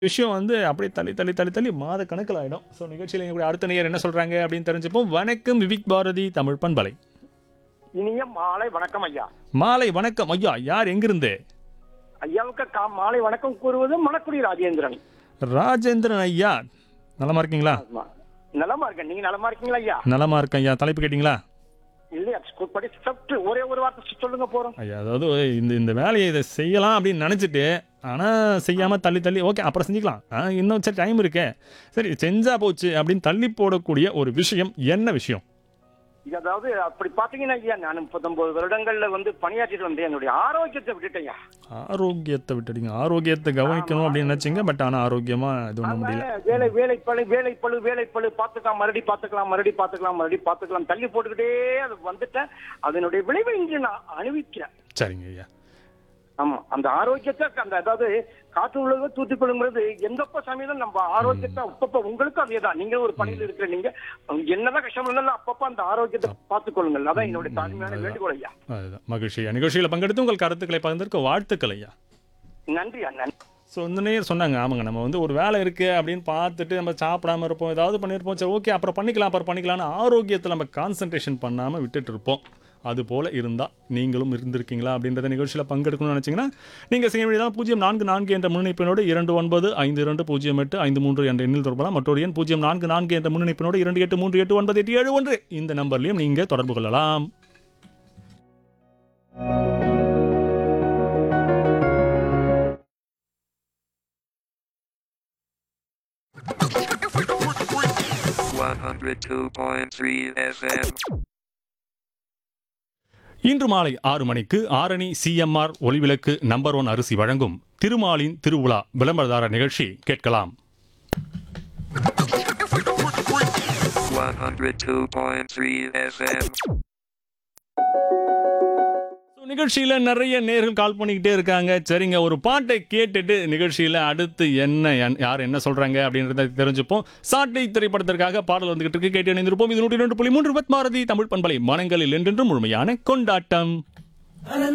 விஷயம் வந்து அப்படியே தள்ளி தள்ளி தள்ளி தள்ளி மாத கணக்கில் ஆகிடும் ஸோ நிகழ்ச்சியில் எங்களுடைய அடுத்த நேயர் என்ன சொல்கிறாங்க அப்படின்னு தெரிஞ்சுப்போம் வணக்கம் விவிக் பாரதி தமிழ் பண்பலை இனிய மாலை வணக்கம் ஐயா மாலை வணக்கம் ஐயா யார் எங்கிருந்து ஐயாவுக்கு கா மாலை வணக்கம் கூறுவது மணக்குடி ராஜேந்திரன் ராஜேந்திரன் ஐயா நலமா இருக்கீங்களா ஆமா. நலமா இருக்கேன் நீங்க நலமா இருக்கீங்களா ஐயா நலமா இருக்கேன் ஐயா தலைப்பு கேட்டிங்களா இல்லையா ஸ்கூல் படி சப்ட் ஒரே ஒரு வார்த்தை சொல்லுங்க போறோம் ஐயா அதாவது இந்த இந்த வேலையை இதை செய்யலாம் அப்படின்னு நினச்சிட்டு ஆனால் செய்யாமல் தள்ளி தள்ளி ஓகே அப்புறம் செஞ்சுக்கலாம் ஆ இன்னும் சரி டைம் இருக்கே சரி செஞ்சா போச்சு அப்படின்னு தள்ளி போடக்கூடிய ஒரு விஷயம் என்ன விஷயம் இது அதாவது அப்படி பாத்தீங்கன்னா ஐயா நான் முப்பத்தொன்பது வருடங்கள்ல வந்து பணியாற்றிட்டு வந்தேன் என்னுடைய ஆரோக்கியத்தை விட்டுட்டேன் ஆரோக்கியத்தை விட்டுட்டீங்க ஆரோக்கியத்தை கவனிக்கணும் அப்படின்னு நினச்சிங்க பட் ஆனால் ஆரோக்கியமாக இது பண்ண முடியல வேலை வேலை பழு வேலை பழு வேலை பழு பாத்துக்கலாம் மறுபடி பாத்துக்கலாம் மறுபடி பாத்துக்கலாம் மறுபடி பாத்துக்கலாம் தள்ளி போட்டுக்கிட்டே அது வந்துட்டேன் அதனுடைய விளைவை இன்று நான் அனுபவிக்கிறேன் சரிங்க ஐயா ஆமா அந்த ஆரோக்கியத்தை அந்த அதாவது காற்று உலக தூத்திக் கொள்ளுங்கிறது எந்தப்ப சமயம் நம்ம ஆரோக்கியத்தை அப்பப்ப உங்களுக்கும் அதேதான் நீங்க ஒரு பணியில் இருக்கிற நீங்க என்னதான் கஷ்டம் இருந்தாலும் அப்பப்ப அந்த ஆரோக்கியத்தை பார்த்துக் கொள்ளுங்கள் அதான் என்னுடைய தாழ்மையான வேண்டுகோள் ஐயா அதுதான் மகிழ்ச்சி ஐயா நிகழ்ச்சியில் பங்கெடுத்து உங்கள் கருத்துக்களை பகிர்ந்திருக்க வாழ்த்துக்கள் ஐயா நன்றி நன்றி ஸோ இந்த நேர் சொன்னாங்க ஆமாங்க நம்ம வந்து ஒரு வேலை இருக்குது அப்படின்னு பார்த்துட்டு நம்ம சாப்பிடாம இருப்போம் ஏதாவது பண்ணியிருப்போம் சரி ஓகே அப்புறம் பண்ணிக்கலாம் அப்புறம் பண்ணிக்கலாம்னு ஆரோக்கியத்தில் நம்ம கான்சன்ட்ரேஷன் பண்ணாமல் விட்டுட்டு இருப்போம் அது போல் இருந்தால் நீங்களும் இருந்திருக்கீங்களா அப்படின்றத நிகழ்ச்சியில் பங்கெடுக்கணும்னு நினச்சிங்கன்னா நீங்கள் செய்ய வேண்டியதான் பூஜ்ஜியம் நான்கு நான்கு என்ற முன்னிணைப்பினோடு இரண்டு ஒன்பது ஐந்து இரண்டு பூஜ்ஜியம் எட்டு ஐந்து மூன்று என்ற எண்ணில் தொடரலாம் மற்றொரு எண் பூஜ்ஜியம் நான்கு நான்கு என்ற முன்னிணைப்பினோடு இரண்டு எட்டு மூன்று எட்டு ஒன்பது எட்டு ஏழு ஒன்று இந்த நம்பர்லையும் நீங்கள் தொடர்பு கொள்ளலாம் One hundred two point three FM. இன்று மாலை ஆறு மணிக்கு Arani CMR Olivilakku number one அரிசி வழங்கும் திருமாலின் திருவிழா விளம்பரதார நிகழ்ச்சி கேட்கலாம் One hundred two point three FM. So, நிகழ்ச்சியில நிறைய நேர்கள் கால் பண்ணிக்கிட்டே இருக்காங்க சரிங்க ஒரு பாட்டை கேட்டுட்டு நிகழ்ச்சியில அடுத்து என்ன என்- யார் என்ன சொல்றாங்க அப்படின்றத தெரிஞ்சுப்போம் சாட்டை திரைப்படத்திற்காக பாடல் வந்துகிட்டு இருக்கு கேட்டு இணைந்திருப்போம் இது நூற்றி ரெண்டு புள்ளி மூன்று பாரதி தமிழ் பண்பலை மனங்களில் என்றென்றும் முழுமையான கொண்டாட்டம்